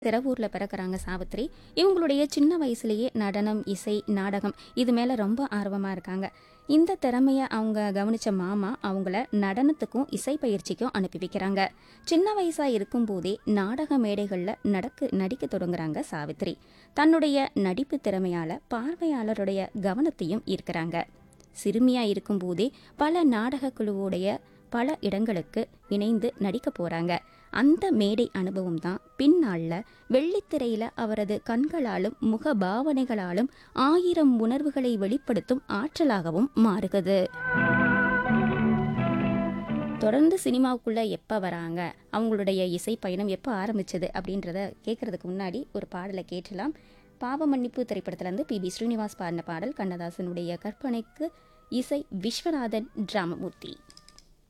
திரவூரில் பிறக்கறாங்க சாவித்திரி இவங்களுடைய சின்ன வயசுலேயே நடனம் இசை நாடகம் இது மேலே ரொம்ப ஆர்வமாக இருக்காங்க இந்த திறமையை அவங்க கவனிச்ச மாமா அவங்கள நடனத்துக்கும் இசை பயிற்சிக்கும் அனுப்பி வைக்கிறாங்க சின்ன வயசாக இருக்கும்போதே நாடக மேடைகளில் நடக்கு நடிக்க தொடங்குறாங்க சாவித்திரி தன்னுடைய நடிப்பு திறமையால் பார்வையாளருடைய கவனத்தையும் ஈர்க்கிறாங்க சிறுமியா இருக்கும்போதே பல நாடக குழுவுடைய பல இடங்களுக்கு இணைந்து நடிக்க போறாங்க அந்த மேடை அனுபவம் தான் பின்னால வெள்ளித்திரையில அவரது கண்களாலும் முக பாவனைகளாலும் ஆயிரம் உணர்வுகளை வெளிப்படுத்தும் ஆற்றலாகவும் மாறுகிறது தொடர்ந்து சினிமாவுக்குள்ள எப்போ வராங்க அவங்களுடைய இசை பயணம் எப்போ ஆரம்பிச்சது அப்படின்றத கேட்கறதுக்கு முன்னாடி ஒரு பாடலை கேட்டலாம் பாவ மன்னிப்பு திரைப்படத்திலிருந்து பி பி ஸ்ரீனிவாஸ் பாடின பாடல் கண்ணதாசனுடைய கற்பனைக்கு இசை விஸ்வநாதன் ராமமூர்த்தி